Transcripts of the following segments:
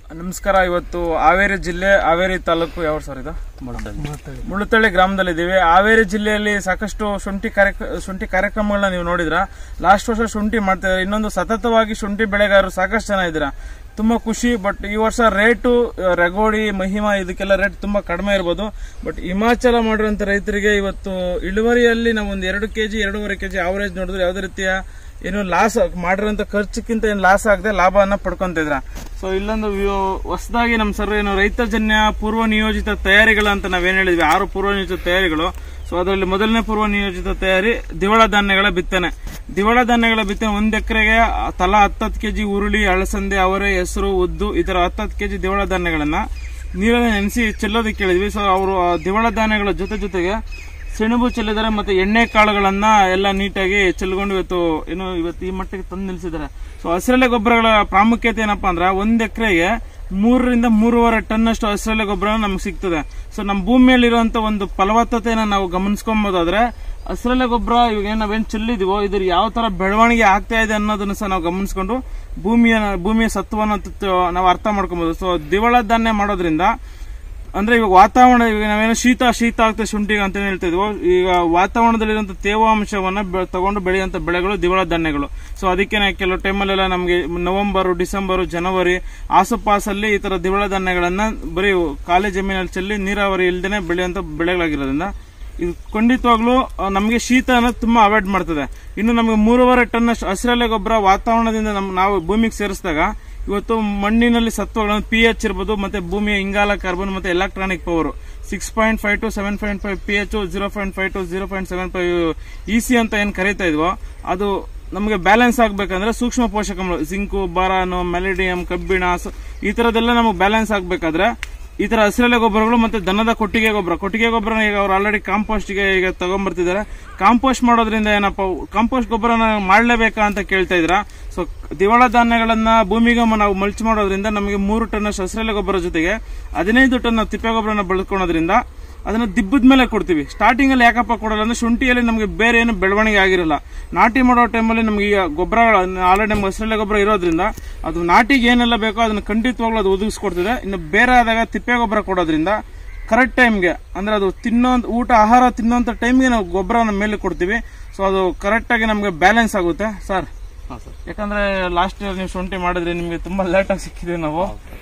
ನಮಸ್ಕಾರ ಇವತ್ತು ಹಾವೇರಿ ಜಿಲ್ಲೆ ಹಾವೇರಿ ತಾಲೂಕು ಯಾವ ಸರ್ ಇದು ಮುಳುತಳ್ಳಿ ಗ್ರಾಮದಲ್ಲಿದ್ದೀವಿ ಹಾವೇರಿ ಜಿಲ್ಲೆಯಲ್ಲಿ ಸಾಕಷ್ಟು ಶುಂಠಿ ಕಾರ್ಯಕ್ರ ಶುಂಠಿ ಕಾರ್ಯಕ್ರಮಗಳನ್ನ ನೀವು ನೋಡಿದ್ರ ಲಾಸ್ಟ್ ವರ್ಷ ಶುಂಠಿ ಮಾಡ್ತಾ ಇದ್ದಾರೆ ಇನ್ನೊಂದು ಸತತವಾಗಿ ಶುಂಠಿ ಬೆಳೆಗಾರರು ಸಾಕಷ್ಟು ಜನ ಇದ್ದೀರಾ ತುಂಬಾ ಖುಷಿ ಬಟ್ ಈ ವರ್ಷ ರೇಟು ಆ, ರಗೋಡಿ ಮಹಿಮಾ ಇದಕ್ಕೆಲ್ಲ ರೇಟ್ ತುಂಬಾ ಕಡಿಮೆ ಇರ್ಬೋದು ಬಟ್ ಹಿಮಾಚಲ ಮಾಡಿರುವಂತ ರೈತರಿಗೆ ಇವತ್ತು ಇಳುವರಿಯಲ್ಲಿ ನಾವು ಒಂದು ಎರಡು ಕೆಜಿ ಎರಡೂವರೆ ಕೆಜಿ ಅವರೇಜ್ ನೋಡಿದ್ರೆ ಯಾವುದೇ ರೀತಿಯ ಏನು ಲಾಸ್ ಮಾಡಿರೋಂಥ ಖರ್ಚಕ್ಕಿಂತ ಏನು ಲಾಸ್ ಆಗದೆ ಲಾಭವನ್ನ ಪಡ್ಕೊಂತಿದ್ರ ಸೊ ಇಲ್ಲೊಂದು ಹೊಸದಾಗಿ ನಮ್ಮ ಸರ್ ಏನು ರೈತಜನ್ಯ ಪೂರ್ವ ನಿಯೋಜಿತ ತಯಾರಿಗಳು ಅಂತ ನಾವೇನ್ ಹೇಳಿದ್ವಿ ಆರು ಪೂರ್ವ ನಿಯೋಜಿತ ತಯಾರಿಗಳು ಸೊ ಅದರಲ್ಲಿ ಮೊದಲನೇ ಪೂರ್ವ ನಿಯೋಜಿತ ತಯಾರಿ ದಿವಳ ಧಾನ್ಯಗಳ ಬಿತ್ತನೆ ದಿವಳ ಧಾನ್ಯಗಳ ಬಿತ್ತನೆ ಒಂದ್ ಎಕರೆಗೆ ತಲಾ ಹತ್ತತ್ತು ಕೆಜಿ ಉರುಳಿ ಅಳಸಂದೆ ಅವರೆ ಹೆಸರು ಉದ್ದು ಈ ತರ ಹತ್ತತ್ತು ಕೆಜಿ ದಿವಳ ಧಾನ್ಯಗಳನ್ನ ನೀರಲ್ಲಿ ನೆನೆಸಿ ಚೆಲ್ಲೋದಕ್ಕೆ ಹೇಳಿದ್ವಿ ಸೊ ಅವರು ದಿವಳ ಧಾನ್ಯಗಳ ಜೊತೆ ಜೊತೆಗೆ ಸೆಣಬು ಚೆಲ್ಲಿದ್ದಾರೆ ಮತ್ತೆ ಎಣ್ಣೆ ಕಾಳುಗಳನ್ನ ಎಲ್ಲ ನೀಟಾಗಿ ಚೆಲ್ಕೊಂಡು ಇವತ್ತು ಏನು ಇವತ್ತು ಈ ಮಟ್ಟಿಗೆ ತಂದು ನಿಲ್ಸಿದ್ದಾರೆ ಸೊ ಹಸಿರೆಲೆ ಗೊಬ್ಬರಗಳ ಪ್ರಾಮುಖ್ಯತೆ ಏನಪ್ಪಾ ಅಂದ್ರೆ ಒಂದ್ ಎಕರೆಗೆ ಮೂರರಿಂದ ಮೂರುವರೆ ಟನ್ ಅಷ್ಟು ಹಸಿರೆಲೆ ಗೊಬ್ಬರ ನಮ್ಗೆ ಸಿಗ್ತದೆ ಸೊ ನಮ್ಮ ಭೂಮಿಯಲ್ಲಿರುವಂತ ಒಂದು ಫಲವತ್ತತೆಯನ್ನ ನಾವು ಗಮನಿಸ್ಕೊಬೋದಾದ್ರೆ ಹಸಿರೆಲೆ ಗೊಬ್ಬರ ಇವಾಗ ಏನ್ ನಾವೇನ್ ಚೆಲ್ಲಿದೀವೋ ಇದ್ರ ಯಾವ ತರ ಬೆಳವಣಿಗೆ ಆಗ್ತಾ ಇದೆ ಅನ್ನೋದನ್ನ ಸಹ ನಾವು ಗಮನಿಸ್ಕೊಂಡು ಭೂಮಿಯ ಭೂಮಿಯ ಸತ್ವವನ್ನು ತ- ನಾವು ಅರ್ಥ ಮಾಡ್ಕೊಬಹುದು ಸೊ ದಿವಳ ಧಾನ್ಯ ಮಾಡೋದ್ರಿಂದ ಅಂದ್ರೆ ಇವಾಗ ವಾತಾವರಣ ಇವಾಗ ನಾವೇನೋ ಶೀತ ಶೀತ ಆಗ್ತದೆ ಶುಂಠಿಗೆ ಅಂತ ಏನ್ ಹೇಳ್ತಾ ಇದೀವೋ ಈಗ ವಾತಾವರಣದಲ್ಲಿರುವಂತ ತೇವಾಂಶವನ್ನ ಬೆ- ತಗೊಂಡು ಬೆಳೆಯುವಂತ ಬೆಳೆಗಳು ದಿವಳ ಧಾನ್ಯಗಳು ಸೊ ಅದಕ್ಕೆ ಕೆಲವು ಟೈಮಲ್ಲೆಲ್ಲ ನಮಗೆ ನವೆಂಬರ್ ಡಿಸೆಂಬರ್ ಜನವರಿ ಆಸುಪಾಸಲ್ಲಿ ಈ ತರ ದಿವಳ ಧಾನ್ಯಗಳನ್ನ ಬರೀ ಖಾಲಿ ಜಮೀನಲ್ಲಿ ಚೆಲ್ಲಿ ನೀರಾವರಿ ಇಲ್ದೇನೆ ಬೆಳೆಯುವಂತ ಬೆಳೆಗಳಾಗಿರೋದ್ರಿಂದ ಇದು ಖಂಡಿತವಾಗ್ಲೂ ಆ, ನಮಗೆ ಶೀತ ಅನ್ನೋದು ತುಂಬಾ ಅವಾಯ್ಡ್ ಮಾಡ್ತದೆ ಇನ್ನು ನಮಗೆ ಮೂರುವರೆ ಟನ್ ಅಷ್ಟು ಹಸಿರೆಲೆ ಗೊಬ್ಬರ ವಾತಾವರಣದಿಂದ ನಮ್ ನಾವು ಭೂಮಿಗೆ ಸೇರಿಸಿದಾಗ ಇವತ್ತು ಮಣ್ಣಿನಲ್ಲಿ ಸತ್ವಗಳನ್ನು ಪಿ ಎಚ್ ಇರ್ಬೋದು ಮತ್ತೆ ಭೂಮಿಯ ಇಂಗಾಲ ಕಾರ್ಬನ್ ಮತ್ತೆ electronic power six point five to seven point five P H zero point five to zero point seven five E C ಅಂತ ಏನ್ ಕರೀತಾ ಇದ್ವೋ ಅದು ನಮಗೆ ಬ್ಯಾಲೆನ್ಸ್ ಆಗ್ಬೇಕಂದ್ರೆ ಸೂಕ್ಷ್ಮ ಪೋಷಕಗಳು ಜಿಂಕು ಬಾರಾನು ಮೆಲಿಡಿಯಂ ಕಬ್ಬಿಣ ಸ- ಈ ತರದೆಲ್ಲ ನಮಗೆ ಬ್ಯಾಲೆನ್ಸ್ ಆಗ್ಬೇಕಾದ್ರೆ ಈ ತರ ಹಸಿರೆಲೆ ಗೊಬ್ಬರಗಳು ಮತ್ತೆ ದನದ ಕೊಟ್ಟಿಗೆ ಗೊಬ್ಬರ ಕೊಟ್ಟಿಗೆ ಗೊಬ್ಬರ ಈಗ ಅವ್ರು ಆಲ್ರೆಡಿ ಕಾಂಪೋಸ್ಟ್ ಗೆ ಈಗ ತಗೊಂಡ್ಬರ್ತಿದ್ದಾರೆ ಕಾಂಪೋಸ್ಟ್ ಮಾಡೋದ್ರಿಂದ ಏನಪ್ಪ ಕಾಂಪೋಸ್ಟ್ ಗೊಬ್ಬರನ ಮಾಡ್ಲೇಬೇಕಾ ಅಂತ ಕೇಳ್ತಾ ಇದ್ರ ಸೊ ದಿವಳ ಧಾನ್ಯಗಳನ್ನ ಭೂಮಿಗೆ ಮ- ನಾವು ಮಲ್ಚ್ ಮಾಡೋದ್ರಿಂದ ನಮಗೆ ಮೂರು ಟನ್ ಹಸಿರೆಲೆ ಗೊಬ್ಬರ ಜೊತೆಗೆ ಹದಿನೈದು ಟನ್ ತಿಪ್ಪೆ ಗೊಬ್ಬರನ ಬೆಳೆದುಕೊಳ್ಳೋದ್ರಿಂದ ಅದನ್ನ ದಿಬ್ಬದ ಮೇಲೆ ಕೊಡ್ತೀವಿ ಸ್ಟಾರ್ಟಿಂಗ್ ಅಲ್ಲಿ ಯಾಕಪ್ಪ ಕೊಡಲ್ಲ ಅಂದ್ರೆ ಶುಂಠಿಯಲ್ಲಿ ನಮಗೆ ಬೇರೆ ಏನು ಬೆಳವಣಿಗೆ ಆಗಿರಲ್ಲ ನಾಟಿ ಮಾಡೋ ಟೈಮಲ್ಲಿ ನಮಗೆ ಈಗ ಗೊಬ್ಬರ ಆಲ್ರೆಡಿ ನಮ್ಗೆ ಹಸಿರೆಲೆ ಗೊಬ್ಬರ ಇರೋದ್ರಿಂದ ಅದು ನಾಟಿಗೆ ಏನೆಲ್ಲ ಬೇಕೋ ಅದನ್ನ ಖಂಡಿತವಾಗ್ಲೂ ಅದು ಒದಗಿಸ್ಕೊಡ್ತಿದೆ ಇನ್ನು ಬೇರೆ ಆದಾಗ ತಿಪ್ಪೆ ಗೊಬ್ಬರ ಕೊಡೋದ್ರಿಂದ ಕರೆಕ್ಟ್ ಟೈಮ್ಗೆ ಅಂದ್ರೆ ಅದು ತಿನ್ನೋ ಊಟ ಆಹಾರ ತಿನ್ನೋಂಥ ಟೈಮ್ಗೆ ನಾವು ಗೊಬ್ಬರ ನಮ್ಮ ಮೇಲೆ ಕೊಡ್ತೀವಿ ಸೊ ಅದು ಕರೆಕ್ಟ್ ಆಗಿ ನಮಗೆ ಬ್ಯಾಲೆನ್ಸ್ ಆಗುತ್ತೆ ಸರ್ ಹಾಂ ಸರ್ ಯಾಕಂದ್ರೆ ಲಾಸ್ಟ್ ಇಯರ್ ನೀವು ಶುಂಠಿ ಮಾಡಿದ್ರೆ ನಿಮಗೆ ತುಂಬಾ ಲೇಟ್ ಆಗಿ ಸಿಕ್ಕಿದೆ ನಾವು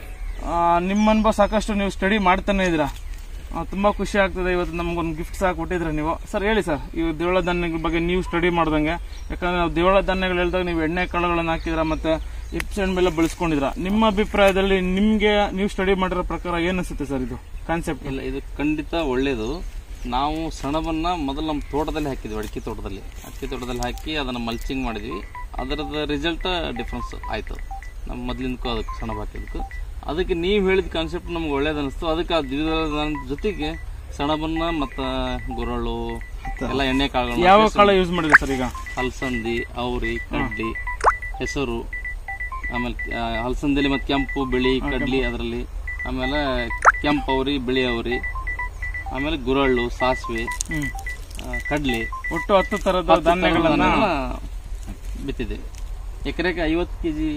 ಆ, ನಿಮ್ಮ ಅನುಭವ ಸಾಕಷ್ಟು ನೀವು ಸ್ಟಡಿ ಮಾಡ್ತಾನೆ ಇದ್ದೀರಾ ಆ, ತುಂಬಾ ಖುಷಿ ಆಗ್ತದೆ ಇವತ್ತು ನಮ್ಗೊಂದು ಗಿಫ್ಟ್ ಸಹ ಕೊಟ್ಟಿದ್ರೆ ನೀವು ಸರ್ ಹೇಳಿ ಸರ್ ಈ ದೇವಳ ಧಾನ್ಯಗಳ ಬಗ್ಗೆ ನೀವು ಸ್ಟಡಿ ಮಾಡ್ದಂಗೆ ಯಾಕಂದ್ರೆ ನಾವು ದೇವಳ ಧಾನ್ಯಗಳು ಹೇಳಿದಾಗ ನೀವು ಎಣ್ಣೆ ಕಾಳುಗಳನ್ನ ಹಾಕಿದ್ರ ಮತ್ತೆ ಇಪ್ಸೆಂಡ್ ಮೇಲೆ ಬಳಸ್ಕೊಂಡಿದ್ರ ನಿಮ್ಮ ಅಭಿಪ್ರಾಯದಲ್ಲಿ ನಿಮ್ಗೆ ನೀವು ಸ್ಟಡಿ ಮಾಡಿರೋ ಪ್ರಕಾರ ಏನ್ ಅನ್ಸುತ್ತೆ ಸರ್ ಇದು ಕಾನ್ಸೆಪ್ಟ್ ಇಲ್ಲ ಇದು ಖಂಡಿತ ಒಳ್ಳೇದು ನಾವು ಸೆಣಬನ್ನ ಮೊದಲು ನಮ್ಮ ತೋಟದಲ್ಲಿ ಹಾಕಿದ್ವಿ ಅಡಿಕೆ ತೋಟದಲ್ಲಿ ಅಡಿಕೆ ತೋಟದಲ್ಲಿ ಹಾಕಿ ಅದನ್ನು ಮಲ್ಚಿಂಗ್ ಮಾಡಿದ್ವಿ ಅದರದ ರಿಸಲ್ಟ್ ಡಿಫ್ರೆನ್ಸ್ ಆಯ್ತು ನಮ್ಮ ಮೊದಲಿಂದಕ್ಕೂ ಅದಕ್ಕೆ ಸೆಣಬ್ ಹಾಕಿದ್ದಕ್ಕೂ ಅದಕ್ಕೆ ನೀವು ಹೇಳಿದ ಕಾನ್ಸೆಪ್ಟ್ ನಮ್ಗೆ ಒಳ್ಳೇದು ಅನಿಸ್ತು ಅದಕ್ಕೆ ಆ ದ್ವಿದಳ ಧಾನ್ಯದ ಜೊತೆಗೆ ಸೆಣಬನ್ನ ಮತ್ತು ಗುರಳು ಎಲ್ಲ ಎಣ್ಣೆ ಕಾಳುಗಳು ಯಾವ ಕಾಳು ಯೂಸ್ ಮಾಡಿದೆ ಸರ್ ಈಗ ಹಲಸಂದಿ ಅವರಿ ಕಡ್ಲಿ ಹೆಸರು ಆಮೇಲೆ ಆ, ಹಲಸಂದಿಲಿ ಮತ್ತು ಕೆಂಪು ಬಿಳಿ ಕಡ್ಲಿ ಅದರಲ್ಲಿ ಆಮೇಲೆ ಕೆಂಪು ಅವರಿ ಬಿಳಿ ಅವರಿ ಆಮೇಲೆ ಗುರಳ್ಳು ಸಾಸಿವೆ ಹ್ಮ್ ಆ, ಕಡ್ಲೆ ಒಟ್ಟು ಹತ್ತು ತರದ ಧಾನ್ಯಗಳನ್ನ ಬಿತ್ತಿದೆ ಎಕರೆಗೆ ಐವತ್ತು ಕೆ ಜಿ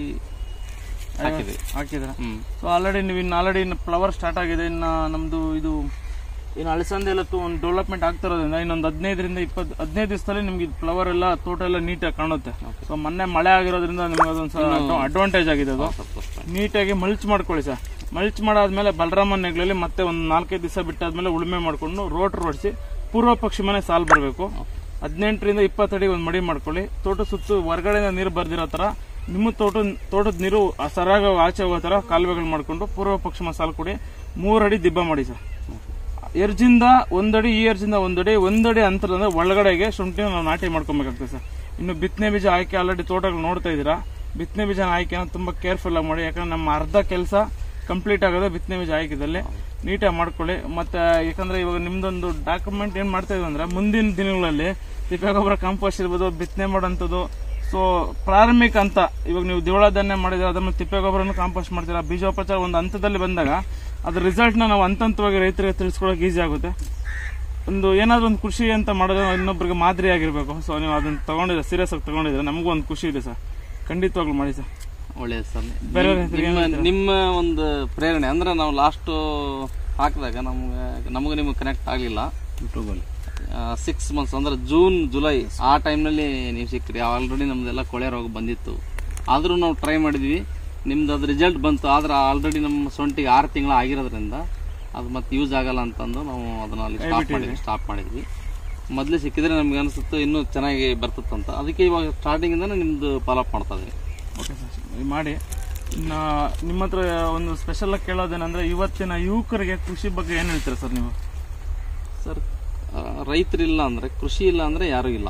ಹಾಕಿದೆ ಹಾಕಿದ್ರ ಹ್ಮ್ ಸೊ ಆಲ್ರೆಡಿ ನೀವು ಇನ್ನು ಆಲ್ರೆಡಿ ಇನ್ನು ಫ್ಲವರ್ ಸ್ಟಾರ್ಟ್ ಆಗಿದೆ ಇನ್ನು ನಮ್ದು ಇದು ಇನ್ನು ಅಳಸಂದೆ ಎಲ್ಲ ಒಂದು ಡೆವಲಪ್ಮೆಂಟ್ ಆಗ್ತಾ ಇರೋದ್ರಿಂದ ಇನ್ನೊಂದು ಹದಿನೈದರಿಂದ ಇಪ್ಪತ್ತು ಹದಿನೈದು ದಿವಸದಲ್ಲಿ ನಿಮ್ಗೆ ಫ್ಲವರ್ ಎಲ್ಲ ತೋಟ ಎಲ್ಲ ನೀಟಾಗಿ ಕಾಣುತ್ತೆ ಸೊ ಮೊನ್ನೆ ಮಳೆ ಆಗಿರೋದ್ರಿಂದ ನಿಮ್ಗೆ ಅದೊಂದು ಅಡ್ವಾಂಟೇಜ್ ಆಗಿದೆ ಅದು ಸ್ವಲ್ಪ ನೀಟಾಗಿ ಮಲ್ಚ್ ಮಾಡ್ಕೊಳ್ಳಿ ಸರ್ ಮಲ್ಚ್ ಮಾಡಾದ್ಮೇಲೆ ಬಲರಾಮನ್ ನೆಗ್ಲಲ್ಲಿ ಮತ್ತೆ ಒಂದು ನಾಲ್ಕೈದು ದಿವಸ ಬಿಟ್ಟಾದ್ಮೇಲೆ ಉಳುಮೆ ಮಾಡ್ಕೊಂಡು ರೋಟ್ ರೋಡ್ಸಿ ಪೂರ್ವ ಪಶ್ಚಿಮನೆ ಸಾಲ್ ಬರಬೇಕು ಹದಿನೆಂಟರಿಂದ ಇಪ್ಪತ್ತಡಿ ಒಂದು ಮಡಿ ಮಾಡ್ಕೊಳ್ಳಿ ತೋಟ ಸುತ್ತು ಹೊರಗಡೆಯಿಂದ ನೀರು ಬರ್ದಿರೋ ತರ ನಿಮ್ಮ ತೋಟ ತೋಟದ ನೀರು ಸರಾಗ ಆಚೆ ಹೋಗೋ ತರ ಕಾಲುವೆಗಳು ಮಾಡ್ಕೊಂಡು ಪೂರ್ವ ಪಶ್ಚಿಮ ಸಾಲು ಕೊಡಿ ಮೂರಡಿ ದಿಬ್ಬ ಮಾಡಿ ಸರ್ ಎರ್ಜಿಂದ ಒಂದಡಿ ಈ ಎರ್ಜಿಂದ ಒಂದಡಿ ಒಂದಡಿ ಅಂತರ ಅಂದ್ರೆ ಒಳಗಡೆಗೆ ಶುಂಠಿ ನಾವು ನಾಟಿ ಮಾಡ್ಕೊಬೇಕಾಗ್ತದೆ ಸರ್ ಇನ್ನು ಬಿತ್ತನೆ ಬೀಜ ಆಯ್ಕೆ ಆಲ್ರೆಡಿ ತೋಟಗಳು ನೋಡ್ತಾ ಇದ್ದೀರಾ ಬಿತ್ತನೆ ಬೀಜ ಆಯ್ಕೆನ ತುಂಬಾ ಕೇರ್ಫುಲ್ ಆಗಿ ಮಾಡಿ ಯಾಕಂದ್ರೆ ನಮ್ಮ ಅರ್ಧ ಕೆಲಸ ಕಂಪ್ಲೀಟ್ ಆಗೋದೇ ಬಿತ್ತನೆ ಬೀಜ ಆಯ್ಕೆದಲ್ಲಿ ನೀಟಾಗಿ ಮಾಡ್ಕೊಳ್ಳಿ ಮತ್ತೆ ಯಾಕಂದ್ರೆ ಇವಾಗ ನಿಮ್ದೊಂದು ಡಾಕ್ಯುಮೆಂಟ್ ಏನ್ ಮಾಡ್ತಾ ಇದೀವಿ ಅಂದ್ರೆ ಮುಂದಿನ ದಿನಗಳಲ್ಲಿ ತಿಪ್ಪೆ ಗೊಬ್ಬರ ಕಾಂಪೋಸ್ಟ್ ಇರ್ಬೋದು ಬಿತ್ತನೆ ಮಾಡೋಂಥದ್ದು ಸೊ ಪ್ರಾರಂಭಿಕ ಹಂತ ಇವಾಗ ನೀವು ದಿವಳ ಧಾನ್ಯ ಮಾಡಿದ್ರೆ ಅದನ್ನ ತಿಪ್ಪೆ ಗೊಬ್ಬರನ್ನು ಕಾಂಪೋಸ್ಟ್ ಮಾಡ್ತೀರಾ ಬೀಜೋಪಚಾರ ಒಂದು ಹಂತದಲ್ಲಿ ಬಂದಾಗ ಅದ್ರ ರಿಸಲ್ಟ್ನ ನಾವು ಹಂತ ಹಂತವಾಗಿ ರೈತರಿಗೆ ತಿಳಿಸ್ಕೊಳಕ್ ಈಸಿ ಆಗುತ್ತೆ ಒಂದು ಏನಾದ್ರು ಒಂದು ಕೃಷಿ ಅಂತ ಮಾಡೋದು ಇನ್ನೊಬ್ಬರಿಗೆ ಮಾದರಿ ಆಗಿರ್ಬೇಕು ಸೊ ನೀವು ಅದನ್ನ ತಗೊಂಡಿದ್ರೆ ಸೀರಿಯಸ್ ಆಗಿ ತಗೊಂಡಿದ್ರೆ ನಮಗೂ ಒಂದು ಖುಷಿ ಇದೆ ಸರ್ ಖಂಡಿತವಾಗ್ಲೂ ಮಾಡಿ ಸರ್ ಒಳ್ಳೆಯದು ಸರ್ ಬೇರೆ ನಿಮ್ಮ ನಿಮ್ಮ ಒಂದು ಪ್ರೇರಣೆ ಅಂದ್ರೆ ನಾವು ಲಾಸ್ಟ್ ಹಾಕಿದಾಗ ನಮ್ಗೆ ನಮಗೆ ನಿಮ್ಗೆ ಕನೆಕ್ಟ್ ಆಗಲಿಲ್ಲ ಯೂಟ್ಯೂಬಲ್ಲಿ ಸಿಕ್ಸ್ ಮಂತ್ಸ್ ಅಂದ್ರೆ ಜೂನ್ ಜುಲೈ ಆ ಟೈಮ್ನಲ್ಲಿ ನೀವು ಸಿಕ್ಕಿರಿ ಆಲ್ರೆಡಿ ನಮ್ದೆಲ್ಲ ಕೊಳೆ ರೋಗ ಬಂದಿತ್ತು ಆದರೂ ನಾವು ಟ್ರೈ ಮಾಡಿದ್ವಿ ನಿಮ್ದು ಅದು ರಿಸಲ್ಟ್ ಬಂತು ಆದ್ರೆ ಆಲ್ರೆಡಿ ನಮ್ಮ ಸೊಂಟಿಗೆ ಆರು ತಿಂಗಳು ಆಗಿರೋದ್ರಿಂದ ಅದು ಮತ್ತೆ ಯೂಸ್ ಆಗಲ್ಲ ಅಂತಂದು ನಾವು ಅದನ್ನ ಅಲ್ಲಿ ಸ್ಟಾಪ್ ಮಾಡಿದ್ವಿ ಸ್ಟಾಪ್ ಮಾಡಿದ್ವಿ ಮೊದಲೇ ಸಿಕ್ಕಿದ್ರೆ ನಮ್ಗೆ ಅನಿಸುತ್ತೆ ಇನ್ನೂ ಚೆನ್ನಾಗಿ ಬರ್ತಿತ್ತಂತ ಅದಕ್ಕೆ ಇವಾಗ ಸ್ಟಾರ್ಟಿಂಗಿಂದ ನಿಮ್ದು ಫಾಲೋಅಪ್ ಮಾಡ್ತಾ ಇದ್ವಿ ಓಕೆ ಸರ್ ಮಾಡಿ ಇನ್ನು ನಿಮ್ಮ ಹತ್ರ ಒಂದು ಸ್ಪೆಷಲ್ ಆಗಿ ಕೇಳೋದೇನಂದ್ರೆ ಇವತ್ತಿನ ಯುವಕರಿಗೆ ಕೃಷಿ ಬಗ್ಗೆ ಏನು ಹೇಳ್ತೀರಾ ಸರ್ ನೀವು ಸರ್ ಆ, ರೈತರಿಲ್ಲ ಅಂದರೆ ಕೃಷಿ ಇಲ್ಲ ಅಂದರೆ ಯಾರೂ ಇಲ್ಲ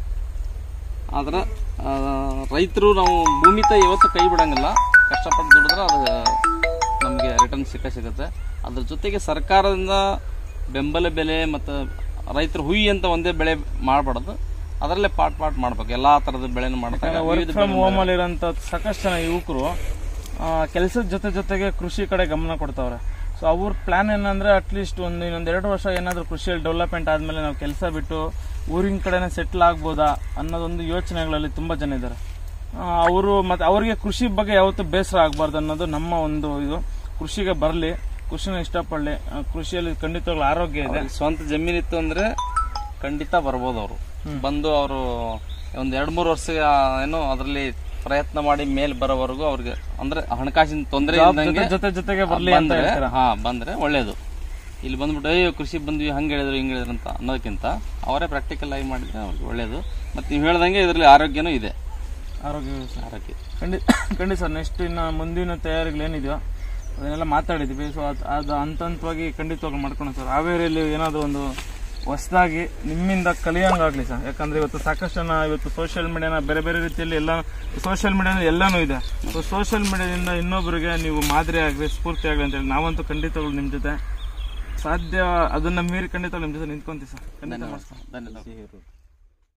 ಆದ್ರೆ ಆ, ರೈತರು ನಾವು ಭೂಮಿ ತಾಯಿ ಯಾವತ್ತೂ ಕೈ ಬಿಡಂಗಿಲ್ಲ ಕಷ್ಟಪಟ್ಟು ದುಡಿದ್ರೆ ಅದು ನಮಗೆ ರಿಟರ್ನ್ ಸಿಕ್ಕ ಸಿಗುತ್ತೆ ಅದ್ರ ಜೊತೆಗೆ ಸರ್ಕಾರದಿಂದ ಬೆಂಬಲ ಬೆಲೆ ಮತ್ತು ರೈತರು ಹುಯಿ ಅಂತ ಒಂದೇ ಬೆಳೆ ಮಾಡಬಾರ್ದು ಅದರಲ್ಲೇ ಪಾಟ್ ಪಾಟ್ ಮಾಡ್ಬೇಕು ಎಲ್ಲಾ ಥರದ ಬೆಳೆನೂ ಮಾಡ್ತಾರೆ ವರ್ಕ್ ಫ್ರಮ್ ಹೋಮ್ ಅಲ್ಲಿ ಇರೋಂಥ ಸಾಕಷ್ಟು ಜನ ಯುವಕರು ಕೆಲಸದ ಜೊತೆ ಜೊತೆಗೆ ಕೃಷಿ ಕಡೆ ಗಮನ ಕೊಡ್ತಾವ್ರೆ ಸೊ ಅವ್ರ ಪ್ಲಾನ್ ಏನಂದ್ರೆ ಅಟ್ಲೀಸ್ಟ್ ಒಂದು ಇನ್ನೊಂದು ಎರಡು ವರ್ಷ ಏನಾದರೂ ಕೃಷಿಯಲ್ಲಿ ಡೆವಲಪ್ಮೆಂಟ್ ಆದಮೇಲೆ ನಾವು ಕೆಲಸ ಬಿಟ್ಟು ಊರಿನ ಕಡೆನೇ ಸೆಟ್ಲ್ ಆಗ್ಬೋದಾ ಅನ್ನೋದೊಂದು ಯೋಚನೆಗಳಲ್ಲಿ ತುಂಬ ಜನ ಇದ್ದಾರೆ ಅವರು ಮತ್ತು ಅವರಿಗೆ ಕೃಷಿ ಬಗ್ಗೆ ಯಾವತ್ತೂ ಬೇಸರ ಆಗಬಾರ್ದು ಅನ್ನೋದು ನಮ್ಮ ಒಂದು ಇದು ಕೃಷಿಗೆ ಬರಲಿ ಕೃಷಿನ ಇಷ್ಟಪಡಲಿ ಕೃಷಿಯಲ್ಲಿ ಖಂಡಿತವಾಗ್ಲೂ ಆರೋಗ್ಯ ಇದೆ ಅವ್ರಿಗೆ ಸ್ವಂತ ಜಮೀನಿತ್ತು ಅಂದ್ರೆ ಖಂಡಿತ ಬರ್ಬೋದು ಅವರು ಬಂದು ಅವರು ಒಂದ್ ಎರಡ್ ಮೂರು ವರ್ಷ ಆ, ಏನೋ ಅದರಲ್ಲಿ ಪ್ರಯತ್ನ ಮಾಡಿ ಮೇಲ್ ಬರೋವರೆಗೂ ಅವ್ರಿಗೆ ಅಂದ್ರೆ ಹಣಕಾಸಿನ ತೊಂದರೆ ಇಲ್ದಂಗೆ ಜೊತೆ ಜೊತೆಗೆ ಬರಲಿ ಅಂತ ಬಂದ್ರೆ ಹೇಳ್ತೀರಾ ಹಾ ಬಂದ್ರೆ ಒಳ್ಳೇದು ಇಲ್ಲಿ ಬಂದ್ಬಿಟ್ಟು ಅಯ್ಯೋ ಕೃಷಿ ಬಂದ್ವಿ ಹಂಗೆ ಹೇಳಿದ್ರು ಹಿಂಗೆ ಹೇಳಿದ್ರು ಅಂತ ಅನ್ನೋದಕ್ಕಿಂತ ಅವರೇ ಪ್ರಾಕ್ಟಿಕಲ್ ಆಗಿ ಮಾಡಿದ್ರೆ ಅವ್ರಿಗೆ ಒಳ್ಳೇದು ಮತ್ತೆ ನೀವು ಹೇಳ್ದಂಗೆ ಇದರಲ್ಲಿ ಆರೋಗ್ಯನೂ ಇದೆ ಆರೋಗ್ಯ ಆರೋಗ್ಯ ಖಂಡಿತ ಖಂಡಿತ ಸರ್ ನೆಕ್ಸ್ಟ್ ಇನ್ನು ಮುಂದಿನ ತಯಾರಿಗಳು ಏನಿದೆಯೋ ಅದನ್ನೆಲ್ಲ ಮಾತಾಡಿದ್ವಿ ಸೊ ಅದು ಅದು ಹಂತ ಹಂತವಾಗಿ ಖಂಡಿತವಾಗ್ಲೂ ಮಾಡ್ಕೊಂಡು ಸರ್ ಹಾವೇರಿಯಲ್ಲಿ ಏನಾದರೂ ಒಂದು ಹೊಸದಾಗಿ ನಿಮ್ಮಿಂದ ಕಲಿಯಂಗಾಗಲಿ ಸರ್ ಯಾಕಂದ್ರೆ ಇವತ್ತು ಸಾಕಷ್ಟು ಜನ ಇವತ್ತು ಸೋಷಿಯಲ್ ಮೀಡಿಯಾನ ಬೇರೆ ಬೇರೆ ರೀತಿಯಲ್ಲಿ ಎಲ್ಲ ಸೋಷಿಯಲ್ ಮೀಡಿಯಾದಲ್ಲಿ ಎಲ್ಲನೂ ಇದೆ ಸೊ ಸೋಷಿಯಲ್ ಮೀಡಿಯಾದಿಂದ ಇನ್ನೊಬ್ಬರಿಗೆ ನೀವು ಮಾದರಿ ಆಗಲಿ ಸ್ಫೂರ್ತಿ ಆಗಲಿ ಅಂತೇಳಿ ನಾವಂತೂ ಖಂಡಿತವಾಗ್ಲೂ ನಿಮ್ಮ ಜೊತೆ ಸಾಧ್ಯ ಅದನ್ನ ಮೀರಿ ಖಂಡಿತವಾಗ್ಲೂ ನಿಮ್ಮ ಜೊತೆ ನಿಂತ್ಕೊಂತೀವಿ ಸರ್ ಖಂಡಿತ ಮಾಡ್ತೀವಿ. ಧನ್ಯವಾದ